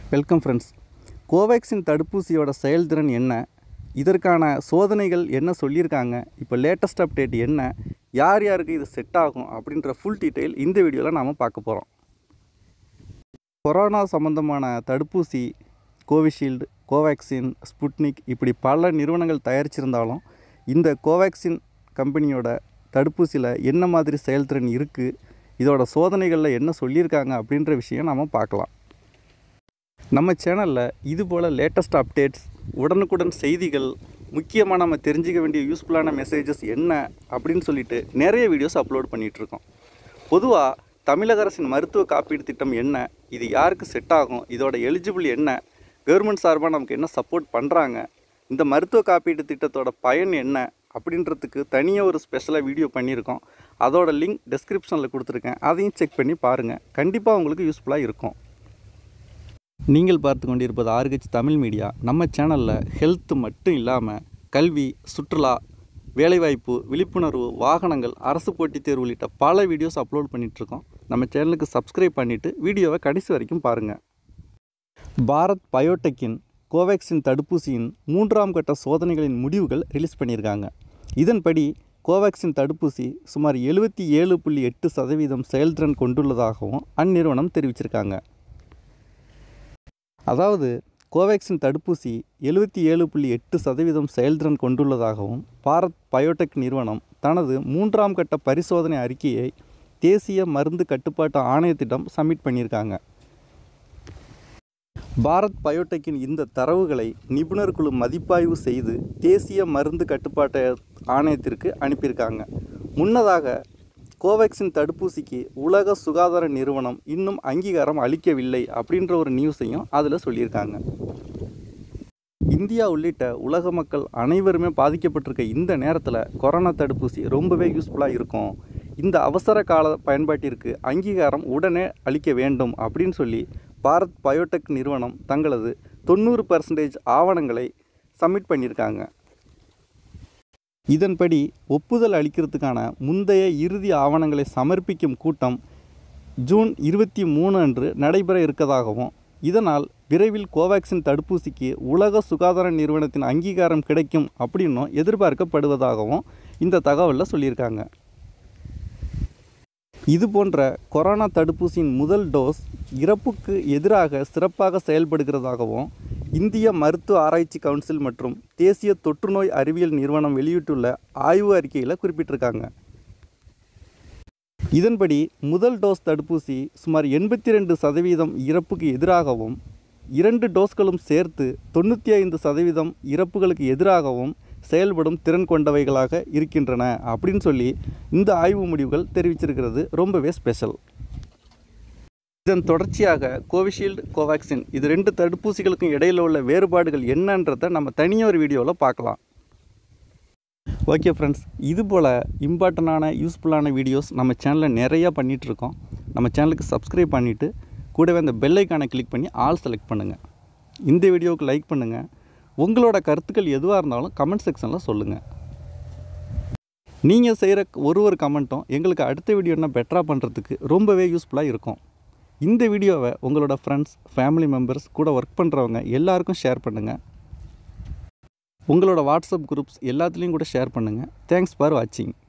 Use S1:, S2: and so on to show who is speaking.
S1: welcome friends Covaxin தடுப்பூசியோட செயல்திறன் என்ன இதற்கான சோதனைகள் என்ன சொல்லியிருக்காங்க இப்போ லேட்டஸ்ட் அப்டேட் என்ன யார் யாருக்கு இது செட் ஆகும் அப்படின்ற ஃபுல் டீட்டெயில் இந்த வீடியோவில் நாம் பார்க்க போகிறோம் கொரோனா சம்பந்தமான தடுப்பூசி கோவிஷீல்டு கோவேக்சின் ஸ்புட்னிக் இப்படி பல நிறுவனங்கள் தயாரிச்சிருந்தாலும் இந்த கோவேக்சின் கம்பெனியோட தடுப்பூசியில் என்ன மாதிரி செயல்திறன் இருக்குது இதோட சோதனைகளில் என்ன சொல்லியிருக்காங்க அப்படின்ற விஷயம் நாம் பார்க்கலாம் நம்ம சேனலில் இது போல் லேட்டஸ்ட் அப்டேட்ஸ் உடனுக்குடன் செய்திகள் முக்கியமாக நம்ம தெரிஞ்சுக்க வேண்டிய யூஸ்ஃபுல்லான மெசேஜஸ் என்ன அப்படின்னு சொல்லிட்டு நிறைய வீடியோஸ் அப்லோட் பண்ணிகிட்ருக்கோம் பொதுவாக தமிழக அரசின் மருத்துவ காப்பீடு திட்டம் என்ன இது யாருக்கு செட் ஆகும் இதோட எலிஜிபிள் என்ன கவர்மெண்ட் சார்பாக நமக்கு என்ன சப்போர்ட் பண்ணுறாங்க இந்த மருத்துவ காப்பீடு திட்டத்தோட பயன் என்ன அப்படின்றதுக்கு தனியாக ஒரு ஸ்பெஷலாக வீடியோ பண்ணியிருக்கோம் அதோட லிங்க் டெஸ்கிரிப்ஷனில் கொடுத்துருக்கேன் அதையும் செக் பண்ணி பாருங்கள் கண்டிப்பாக உங்களுக்கு யூஸ்ஃபுல்லாக இருக்கும் நீங்கள் பார்த்து கொண்டிருப்பது ஆர்கச் தமிழ் மீடியா நம்ம சேனலில் ஹெல்த் மட்டும் இல்லாமல் கல்வி சுற்றுலா வேலைவாய்ப்பு விழிப்புணர்வு வாகனங்கள் அரசு போட்டித் தேர்வு உள்ளிட்ட பல வீடியோஸ் அப்லோட் பண்ணிகிட்ருக்கோம் நம்ம சேனலுக்கு சப்ஸ்கிரைப் பண்ணிவிட்டு வீடியோவை கடைசி வரைக்கும் பாருங்கள் பாரத் பயோடெக்கின் கோவேக்சின் தடுப்பூசியின் மூன்றாம் கட்ட சோதனைகளின் முடிவுகள் ரிலீஸ் பண்ணியிருக்காங்க இதன்படி கோவேக்சின் தடுப்பூசி சுமார் எழுபத்தி ஏழு புள்ளி எட்டு சதவீதம் செயல்திறன் கொண்டுள்ளதாகவும் அந்நிறுவனம் தெரிவிச்சிருக்காங்க அதாவது கோவேக்சின் தடுப்பூசி எழுபத்தி ஏழு புள்ளி எட்டு சதவீதம் செயல்திறன் கொண்டுள்ளதாகவும் பாரத் பயோடெக் நிறுவனம் தனது மூன்றாம் கட்ட பரிசோதனை அறிக்கையை தேசிய மருந்து கட்டுப்பாட்டு ஆணையத்திடம் சப்மிட் பண்ணியிருக்காங்க பாரத் பயோடெக்கின் இந்த தரவுகளை நிபுணர் குழு மதிப்பாய்வு செய்து தேசிய மருந்து கட்டுப்பாட்டு ஆணையத்திற்கு அனுப்பியிருக்காங்க முன்னதாக கோவேக்சின் தடுப்பூசிக்கு உலக சுகாதார நிறுவனம் இன்னும் அங்கீகாரம் அளிக்கவில்லை அப்படின்ற ஒரு நியூஸையும் அதில் சொல்லியிருக்காங்க இந்தியா உள்ளிட்ட உலக மக்கள் அனைவருமே பாதிக்கப்பட்டிருக்க இந்த நேரத்தில் கொரோனா தடுப்பூசி ரொம்பவே யூஸ்ஃபுல்லாக இருக்கும் இந்த அவசர கால பயன்பாட்டிற்கு அங்கீகாரம் உடனே அளிக்க வேண்டும் அப்படின்னு சொல்லி பாரத் பயோடெக் நிறுவனம் தங்களது தொண்ணூறு பர்சன்டேஜ் ஆவணங்களை சப்மிட் பண்ணியிருக்காங்க இதன்படி ஒப்புதல் அளிக்கிறதுக்கான முந்தைய இறுதி ஆவணங்களை சமர்ப்பிக்கும் கூட்டம் ஜூன் இருபத்தி மூணு அன்று நடைபெற இருக்கதாகவும் இதனால் விரைவில் கோவேக்சின் தடுப்பூசிக்கு உலக சுகாதார நிறுவனத்தின் அங்கீகாரம் கிடைக்கும் அப்படின்னும் எதிர்பார்க்கப்படுவதாகவும் இந்த தகவலில் சொல்லியிருக்காங்க இது போன்ற கொரோனா தடுப்பூசியின் முதல் டோஸ் இறப்புக்கு எதிராக சிறப்பாக செயல்படுகிறதாகவும் இந்திய மருத்துவ ஆராய்ச்சி கவுன்சில் மற்றும் தேசிய தொற்றுநோய் அறிவியல் நிறுவனம் வெளியிட்டுள்ள ஆய்வு அறிக்கையில் குறிப்பிட்டிருக்காங்க இதன்படி முதல் டோஸ் தடுப்பூசி சுமார் எண்பத்தி ரெண்டு சதவீதம் இறப்புக்கு எதிராகவும் இரண்டு டோஸ்களும் சேர்த்து தொண்ணூற்றி ஐந்து சதவீதம் இறப்புகளுக்கு எதிராகவும் செயல்படும் திறன் கொண்டவைகளாக இருக்கின்றன அப்படின்னு சொல்லி இந்த ஆய்வு முடிவுகள் தெரிவிச்சிருக்கிறது ரொம்பவே ஸ்பெஷல் இதன் தொடர்ச்சியாக கோவிஷீல்டு கோவேக்சின் இது ரெண்டு தடுப்பூசிகளுக்கும் இடையில் உள்ள வேறுபாடுகள் என்னன்றதை நம்ம தனியாக ஒரு வீடியோவில் பார்க்கலாம் ஓகே ஃப்ரெண்ட்ஸ் இது போல் இம்பார்ட்டண்டான யூஸ்ஃபுல்லான வீடியோஸ் நம்ம சேனலில் நிறையா பண்ணிகிட்ருக்கோம் நம்ம சேனலுக்கு சப்ஸ்கிரைப் பண்ணிவிட்டு கூடவே அந்த பெல் ஐக்கானை கிளிக் பண்ணி ஆல் செலக்ட் பண்ணுங்கள் இந்த வீடியோவுக்கு லைக் பண்ணுங்கள் உங்களோட கருத்துக்கள் எதுவாக இருந்தாலும் கமெண்ட் செக்ஷனில் சொல்லுங்கள் நீங்கள் செய்கிற ஒரு ஒரு கமெண்ட்டும் எங்களுக்கு அடுத்த வீடியோ என்ன பெட்டராக பண்ணுறதுக்கு ரொம்பவே யூஸ்ஃபுல்லாக இருக்கும் இந்த வீடியோவை உங்களோட ஃப்ரெண்ட்ஸ் ஃபேமிலி மெம்பர்ஸ் கூட ஒர்க் பண்ணுறவங்க எல்லாருக்கும் ஷேர் பண்ணுங்கள் உங்களோட வாட்ஸ்அப் குரூப்ஸ் எல்லாத்துலேயும் கூட ஷேர் பண்ணுங்கள் தேங்க்ஸ் ஃபார் வாட்சிங்